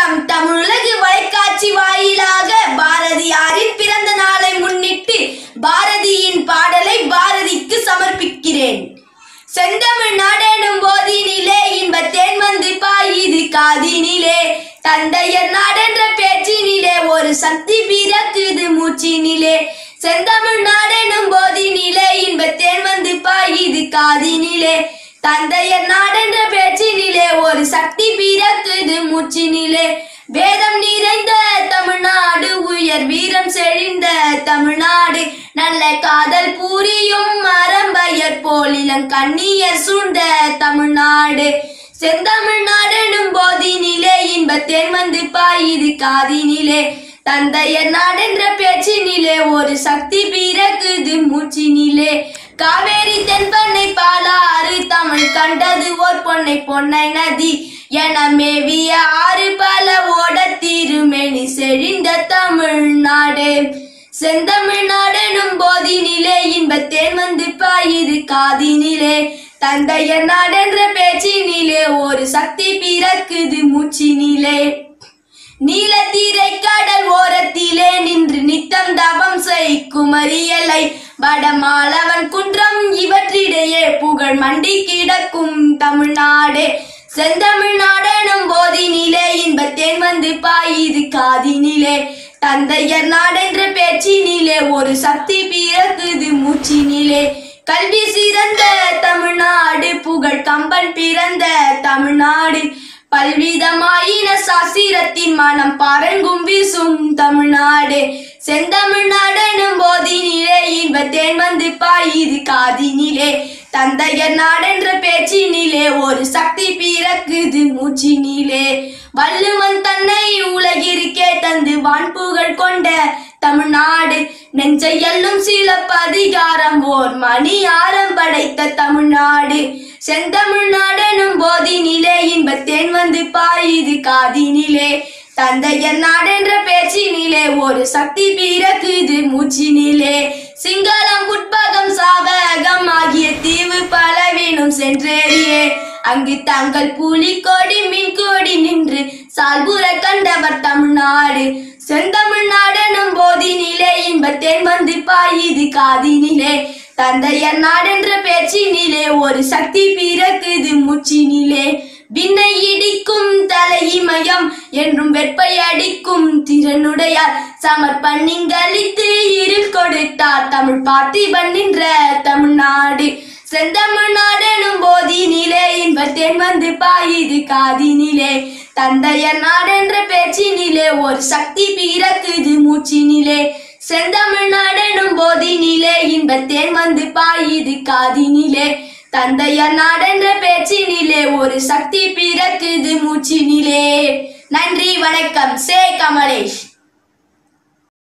வணக்கம் தமிழுலகு தொலைக்காட்சி வாயிலாக பாரதியாரின் பிறந்த நாளை முன்னிட்டு பாரதியின் பாடலை பாரதிக்கு சமர்ப்பிக்கிறேன் செந்தமிழ் நாடெனும் போதினிலே இன்பத்தேன் வந்து பாயுது காதினிலே தந்தையர் நாடென்ற பேச்சினிலே ஒரு சக்தி பிறக்குது மூச்சினிலே செந்தமிழ் நாடெனும் போதினிலே இன்பத்தேன் வந்து பாயுது காதினிலே தந்தையர் நாடென்ற பேச்சினிலே ஒரு சக்தி பிறக்குது மூச்சினிலே வேதம் நிறைந்த தமிழ்நாடு உயர் வீரம் செழிந்த தமிழ்நாடு நல்ல காதல் பூரியும் மரம்பயர் போலிலம் கண்ணியர் சூழ்ந்த தமிழ்நாடு செந்தமிழ்நாடெனும் போதினிலே இன்பத்தேன் வந்து பாயுது காதினிலே தந்தையர் நாடென்ற பேச்சினிலே ஒரு சக்தி பிறக்குது மூச்சினிலே காவேரி தென்பண்ணை பாலாறு தமிழ் கண்டது ஓர் பொன்னை பொன்னை நதி என மேவிய ஆறு பல ஓட திருமேனி செழிந்த தமிழ்நாடு செந்தமிழ்நாடெனும் போதினிலே இன்பத்தேன் வந்து பாயுது காதினிலே தந்தையர் நாடென்ற பேச்சினிலே ஒரு சக்தி பிறக்குது மூச்சினிலே நீலத்தீரை கடல் ஓரத்திலே நின்று நித்தம் தவம் செய் குமரியலை வடமாலவன் குன்றம் இவற்றிடையே புகழ் மண்டி கிடக்கும் தமிழ்நாடு செந்தமிழ்நாடெனும் போதினிலே இன்பத்தேன் வந்து பாயுது காதினிலே தந்தையர் நாடென்ற பேச்சினிலே ஒரு சக்தி பிறக்குது மூச்சினிலே கல்வி சிறந்த தமிழ்நாடு புகழ் கம்பன் பிறந்த தமிழ்நாடு பல்விதமாயின சாஸ்திரத்தின் மனம் பரங்கும் வீசும் தமிழ்நாடு செந்தமிழ்நாடெனும் போதினிலே இன்பத்தேன் வந்து பாயுது காதினிலே தந்தையர் நாடென்ற பேச்சினிலே ஒரு சக்தி பிறக்குது மூச்சினிலே வள்ளுவன் தன்னை உலகிற்கே தந்து வான்புகழ் கொண்ட தமிழ்நாடு நெஞ்சையல்லும் சிலப்பதிகாரம் ஓர் மணி ஆரம் படைத்த தமிழ்நாடு செந்தமிழ்நாடெனும் போதினிலே இன்பத்தேன் வந்து பாயுது காதினிலே தந்தையர் நாடென்ற பேச்சினிலே ஒரு சக்தி பிறக்குது மூச்சினிலே சிங்களம் புட்பகம் சாவகம் ஆகிய தீவு பலவீனும் சென்றேறியே அங்கு தங்கள் புலிக்கொடி மீன்கொடி நின்று சால்புற கண்டவர் தமிழ்நாடு செந்தமிழ்நாடெனும் போதினிலே இன்பத்தேன் வந்து பாயுது காதினிலே தந்தையர் நாடென்ற பேச்சினிலே ஒரு சக்தி பிறக்குது மூச்சினிலே விண்ணை இடிக்கும் தலையிமயம் என்றும் வெப்பை அடிக்கும் திறனுடையார் சமர்ப்பணிங்களித்து இருள் கொடுத்தார் தமிழ் பார்த்திபன் நின்ற தமிழ்நாடு செந்தமிழ்நாடெனும் போதினிலே இன்பத்தேன் வந்து பாயுது காதினிலே தந்தையர் நாடென்ற பேச்சினிலே ஒரு சக்தி பிறக்குது மூச்சினிலே செந்தமிழ்நாடெனும் போதினிலே இன்பத்தேன் வந்து பாயுது காதினிலே தந்தையர் நாடென்ற பேச்சினிலே ஒரு சக்தி பிறக்குது மூச்சினிலே நன்றி வணக்கம் சே கமலேஷ்